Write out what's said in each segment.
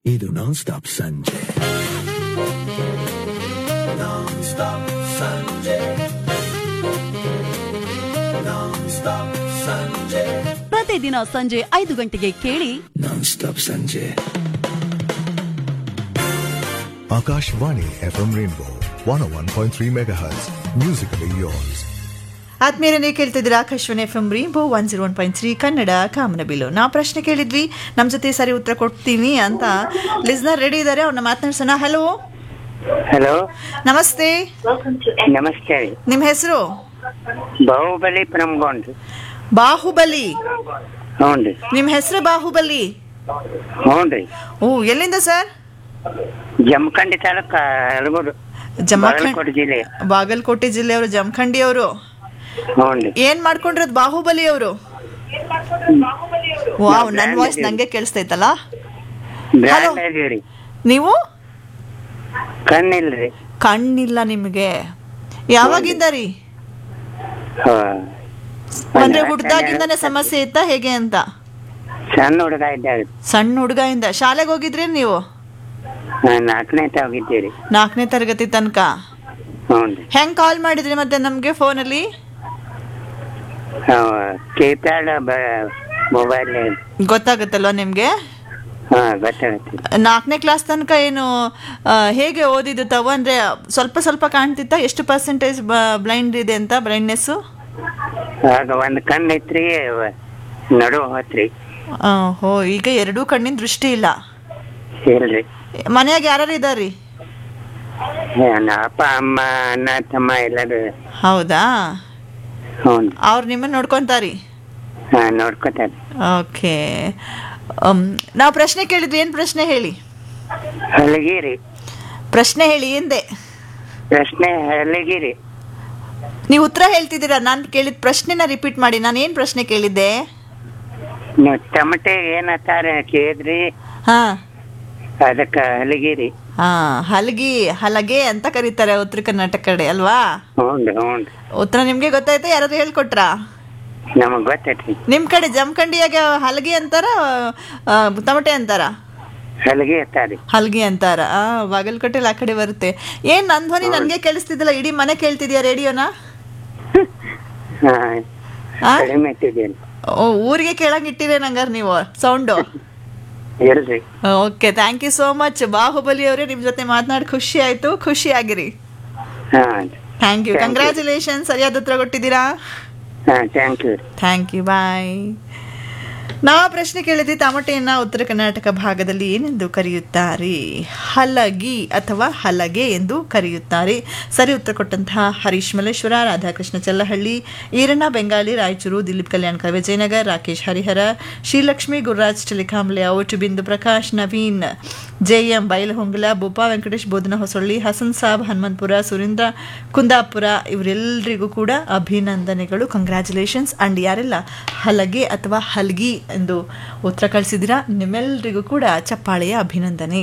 ಇದು ನಾನ್ ಸ್ಟಾಪ್ ಸಂಜೆ ನಾನ್ ಸ್ಟಾಪ್ ಸಂಜೆ ನಾನ್ ಸ್ಟಾಪ್ ಸಂಜೆ ಪ್ರತಿದಿನ ಸಂಜೆ ಐದು ಗಂಟೆಗೆ ಕೇಳಿ ನಾನ್ ಸ್ಟಾಪ್ ಸಂಜೆ Akashvani FM Rainbow 101.3 MHz. Musically yours. ಆದ್ಮೇಲೆ ನೀವು ಕೇಳ್ತಿದ್ದೀರಾ Akashvani F M rainbow one zero one point three Kannada ಕಾಮನಬಿಲ್ಲು ನಾ ಪ್ರಶ್ನೆ ಕೇಳಿದ್ವಿ ನಮ್ಮ ಜೊತೆ ಸರಿ ಉತ್ತರ ಕೊಡ್ತೀನಿ ಅಂತ ಲಿಸ್ನರ್ ರೆಡಿ ಇದ್ದಾರೆ ಅವ್ರನ್ನ ಮಾತನಾಡ್ಸೋಣ ಹಲೋ ಹಲೋ ನಮಸ್ತೆ ನಮಸ್ತೆ ರೀ ನಿಮ್ಮ ಹೆಸರು ಬಾಹುಬಲಿ ಪ್ರಮ್ಗೊಂಡ್ರಿ ಬಾಹುಬಲಿ ಹ್ಞೂ ರೀ ನಿಮ್ಮ ಹೆಸರು ಬಾಹುಬಲಿ ಹ್ಞೂ ರೀ ಓ ಎಲ್ಲಿಂದ ಸರ್ ಜಮಖಂಡಿ ತಾಲೂಕ ಅಲಗೂರು ಜಮಖಂಡ್ ಬಾಗಲಕೋಟೆ ಜಿಲ್ಲೆ ಬಾಗಲಕೋಟೆ ಜಿಲ್ಲೆಯವರು ಜಮಖಂಡಿ ಅವರು ಹ್ಞೂ ರೀ ಏನ್ ಮಾಡ್ಕೊಂಡಿರೋದು ಬಾಹುಬಲಿ ಅವರು ವಾವ್ ನನ್ನ ವಾಯ್ಸ್ ನಂಗೆ ಕೇಳಿಸ್ತೈತಲ್ಲ ಬ್ರ್ಯಾಂಡ್ ಇದೀವಿ ನೀವು ಕಣ್ಣಿಲ್ರಿ ಕಣ್ಣಿಲ್ಲ ನಿಮಗೆ ಯಾವಾಗಿಂದ ರೀ ಹಾ. ಅಂದ್ರೆ ಒಂದು ಹುಡ್ದಾಗಿಂದಾನೆ ಸಮಸ್ಯೆ ಇತ್ತಾ ಹೇಗೆ ಅಂತ ಸಣ್ಣ ಹುಡುಗ ಇದ್ದಾಗ ಸಣ್ಣ ಹುಡುಗ ಇಂದ ಶಾಲೆಗೆ ಹೋಗಿದ್ರಿ ನೀವು ನಾಲ್ಕನೇ ಹೋಗಿದ್ದೀರಿ ನಾಲ್ಕನೇ ತರಗತಿ ತನಕ ಹ್ಞೂ ರೀ ಹೆಂಗ್ ಕಾಲ್ ಮಾಡಿದ್ರಿ ಮತ್ತೆ ನಮ್ಗೆ ಫೋನಲ್ಲಿ ಕೀಪ್ಯಾಡ್ ಮೊಬೈಲ್ ಗೊತ್ತಾಗುತ್ತಲ್ವಾ ನಿಮ್ಗೆ ಹಾ ಗೊತ್ತಾಗತ್ತೆ ನಾಲ್ಕನೇ ಕ್ಲಾಸ್ ತನಕ ಏನು ಆ, ಹೇಗೆ ಓದಿದ್ದು ತಾವು ಅಂದ್ರೆ ಸ್ವಲ್ಪ ಸ್ವಲ್ಪ ಕಾಣ್ತಿತ್ತ ಎಷ್ಟು ಪರ್ಸೆಂಟೇಜ್ ಬ್ಲೈಂಡ್ ಇದೆ ಅಂತ ಬ್ಲೈಂಡ್ನೆಸ್ ಆಗ ಒಂದು ಕಣ್ಣು ಐತ್ರಿ ನಡು ಹೋತ್ರಿ ಹೋ ಈಗ ಎರಡೂ ಕಣ್ಣಿನ ದೃಷ್ಟಿ ಇಲ್ಲ ಇಲ್ರಿ ಮನ್ಯಾಗ ಯಾರು ಇದಾರಿ ನನ್ನ ಅಪ್ಪ ಅಮ್ಮ ಅಣ್ಣ ತಮ್ಮ ಎಲ್ಲರೂ ಹೌದಾ ಹ್ಞೂ ಅವ್ರು ನಿಮ್ಮನ್ನ ನೋಡ್ಕೊಂತಾರಿ ಹಾ ನೋಡ್ಕೊತಾರೆ ಓಕೆ ನಾವು ಪ್ರಶ್ನೆ ಕೇಳಿದ್ವಿ ಏನು ಪ್ರಶ್ನೆ ಹೇಳಿ ಹಲಗಿರಿ ಪ್ರಶ್ನೆ ಹೇಳಿ ಎಂದೆ ಪ್ರಶ್ನೆ ಹಲಗಿರಿ ನೀವು ಉತ್ತರ ಹೇಳ್ತಿದ್ದೀರಾ ನಾನು ಕೇಳಿದ ಪ್ರಶ್ನೆನ ರಿಪೀಟ್ ಮಾಡಿ ನಾನು ಏನು ಪ್ರಶ್ನೆ ಕೇಳಿದ್ದೆ ನೀವು ಟಮಟೆ ಏನತ್ತಾರೆ ಕೇಳಿದ್ರಿ ಹಾ ಅದಕ್ಕ ಹಲಗಿರಿ ಹಾ ಹಲಗಿ ಹಲಗೆ ಅಂತ ಕರೀತಾರೆ ಉತ್ತರ ಕರ್ನಾಟಕ ಕಡೆ ಅಲ್ವಾ ಹ್ಞೂ ಹ್ಞೂ ಉತ್ತರ ನಿಮ್ಗೆ ಗೊತ್ತಾಯ್ತಾ ಯಾರಾದ್ರೂ ಹೇಳ್ಕೊಟ್ರಾ ನಮಗ್ ಗೊತ್ತೈತಿ ನಿಮ್ ಕಡೆ ಜಮಖಂಡಿಯಾಗ ಹಲಗಿ ಅಂತಾರ ಆ, ತಮಟೆ ಅಂತಾರ ಹಲಗಿ ಅತ್ತಾರಿ ಹಲ್ಗಿ ಅಂತಾರ ಆ ಬಾಗಲಕೋಟೆಲಿ ಆ ಕಡೆ ಬರುತ್ತೆ ಏನ್ ನನ್ ಧ್ವನಿ ನನ್ಗೆ ಕೇಳಿಸ್ತಿದ್ದಿಲ್ಲ ಇಡೀ ಮನೆ ಕೇಳ್ತಿದ್ಯಾ ರೇಡಿಯೋನ ಹಾ ಆ? ಕಡಿಮೆ ಇಟ್ಟಿದ್ದೇನೆ ಓ, ಊರಿಗೆ ಕೇಳಂಗ್ ಇಟ್ಟಿರೇನ್ ಹಂಗಾರ ನೀವು ಸೌಂಡು ಇಲ್ರಿ okay thank you so much Baahubali ಅವರೇ ನಿಮ್ ಜೊತೆ ಮಾತನಾಡಿ ಖುಷಿ ಆಯ್ತು ಖುಷಿ ಆಗಿರಿ ಹಾ thank you Thank you. Congratulation ಸರಿಯಾದ ಉತ್ತರ ಕೊಟ್ಟಿದ್ದೀರಾ ಹಾ thank you thank you bye ನಾವು ಪ್ರಶ್ನೆ ಕೇಳಿದ್ವಿ ತಮಟೆಯನ್ನ ಉತ್ತರ ಕರ್ನಾಟಕ ಭಾಗದಲ್ಲಿ ಏನೆಂದು ಕರೆಯುತ್ತಾರೆ ಹಲಗಿ ಅಥವಾ ಹಲಗೆ ಎಂದು ಕರೆಯುತ್ತಾರೆ ಸರಿ ಉತ್ತರ ಕೊಟ್ಟಂತಹ Harish Malleshwara Radhakrishna Challahalli Iranna Bengali Raichur Dilip Kalyankar Vijayanagar Rakesh Harihara Srilakshmi Gururaj telecom layout Bindu Prakash Naveen J M Bailhongal Bopa Venkatesh Bodhana Hosahalli Hasan Sab Hanumanthapura Surendra Kundapura ಇವರೆಲ್ಲರಿಗೂ ಕೂಡ ಅಭಿನಂದನೆಗಳು ಕಂಗ್ರ್ಯಾಚುಲೇಷನ್ಸ್ ಅಂಡ್ ಯಾರೆಲ್ಲ ಹಲಗೆ ಅಥವಾ ಹಲ್ಗಿ ಎಂದು ಉತ್ತರ ಕಳಿಸಿದ್ದೀರಾ ನಿಮ್ಮೆಲ್ಲರಿಗೂ ಕೂಡ ಚಪ್ಪಾಳೆಯ ಅಭಿನಂದನೆ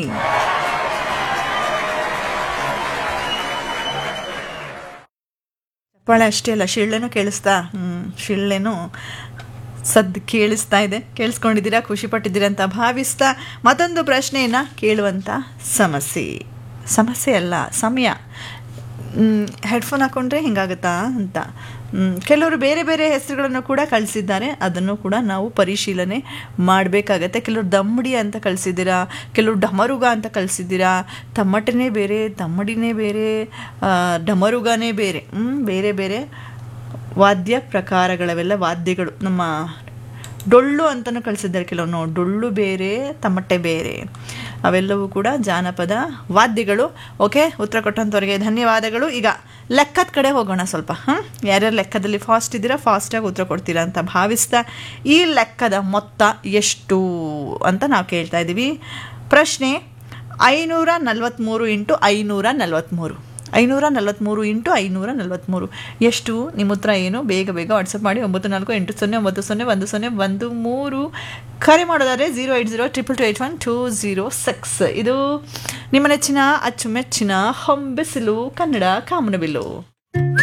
ಚಪ್ಪಾಳೆ ಅಷ್ಟೇ ಅಲ್ಲ ಶಿಳ್ಳೆನೂ ಕೇಳಿಸ್ತಾ ಹ್ಮ್ ಶಿಳ್ಳೆನೂ ಸದ್ದು ಕೇಳಿಸ್ತಾ ಇದೆ ಕೇಳಿಸ್ಕೊಂಡಿದ್ದೀರಾ ಖುಷಿ ಪಟ್ಟಿದ್ದೀರಾ ಅಂತ ಭಾವಿಸ್ತಾ ಮತ್ತೊಂದು ಪ್ರಶ್ನೆಯನ್ನು ಕೇಳುವಂಥ ಸಮಸ್ಯೆ ಸಮಸ್ಯೆ ಅಲ್ಲ ಸಮಯ ಹೆಡ್ಫೋನ್ ಹಾಕೊಂಡ್ರೆ ಹಿಂಗಾಗುತ್ತಾ ಅಂತ ಮ್, ಕೆಲವರು ಬೇರೆ ಬೇರೆ ಹೆಸರುಗಳನ್ನು ಕೂಡ ಕಳಿಸಿದ್ದಾರೆ ಅದನ್ನು ಕೂಡ ನಾವು ಪರಿಶೀಲನೆ ಮಾಡಬೇಕಾಗತ್ತೆ ಕೆಲವರು ದಮ್ಮಡಿ ಅಂತ ಕಳಿಸಿದ್ದೀರಾ ಕೆಲವರು ಡಮರುಗ ಅಂತ ಕಳಿಸಿದ್ದೀರಾ ತಮ್ಮಟನೇ ಬೇರೆ ದಮ್ಮಡಿನೇ ಬೇರೆ ಆ, ಡಮರುಗನೇ ಬೇರೆ ಮ್, ಬೇರೆ ಬೇರೆ ವಾದ್ಯ ಪ್ರಕಾರಗಳವೆಲ್ಲ ವಾದ್ಯಗಳು ನಮ್ಮ ಡೊಳ್ಳು ಅಂತಲೂ ಕಳಿಸಿದ್ದಾರೆ ಕೆಲವನು ಡೊಳ್ಳು ಬೇರೆ ತಮಟೆ ಬೇರೆ ಅವೆಲ್ಲವೂ ಕೂಡ ಜಾನಪದ ವಾದ್ಯಗಳು ಓಕೆ ಉತ್ತರ ಕೊಟ್ಟಂಥವ್ರಿಗೆ ಧನ್ಯವಾದಗಳು ಈಗ ಲೆಕ್ಕದ ಕಡೆ ಹೋಗೋಣ ಸ್ವಲ್ಪ ಹಾಂ ಯಾರ್ಯಾರು ಲೆಕ್ಕದಲ್ಲಿ ಫಾಸ್ಟ್ ಇದ್ದೀರಾ ಫಾಸ್ಟಾಗಿ ಉತ್ತರ ಕೊಡ್ತೀರಾ ಅಂತ ಭಾವಿಸ್ತಾ ಈ ಲೆಕ್ಕದ ಮೊತ್ತ ಎಷ್ಟು ಅಂತ ನಾವು ಕೇಳ್ತಾ ಇದ್ದೀವಿ ಪ್ರಶ್ನೆ ಐನೂರ ನಲ್ವತ್ತ್ಮೂರು ಇಂಟು ಐನೂರ ನಲ್ವತ್ತ್ಮೂರು ಐನೂರ ನಲ್ವತ್ತ್ಮೂರು ಇಂಟು ಐನೂರ ನಲ್ವತ್ತ್ಮೂರು ಎಷ್ಟು ನಿಮ್ಮ ಉತ್ತರ ಏನು ಬೇಗ ಬೇಗ ವಾಟ್ಸಪ್ ಮಾಡಿ ಒಂಬತ್ತು ನಾಲ್ಕು ಎಂಟು ಸೊನ್ನೆ ಒಂಬತ್ತು ಸೊನ್ನೆ ಒಂದು ಸೊನ್ನೆ ಒಂದು ಮೂರು ಕರೆ ಮಾಡೋದಾದರೆ zero eight zero triple two eight one two zero six ಇದು ನಿಮ್ಮ ನೆಚ್ಚಿನ ಅಚ್ಚುಮೆಚ್ಚಿನ ಹೊಂಬೆಸಿಲು ಕನ್ನಡ ಕಾಮನಬಿಲ್ಲು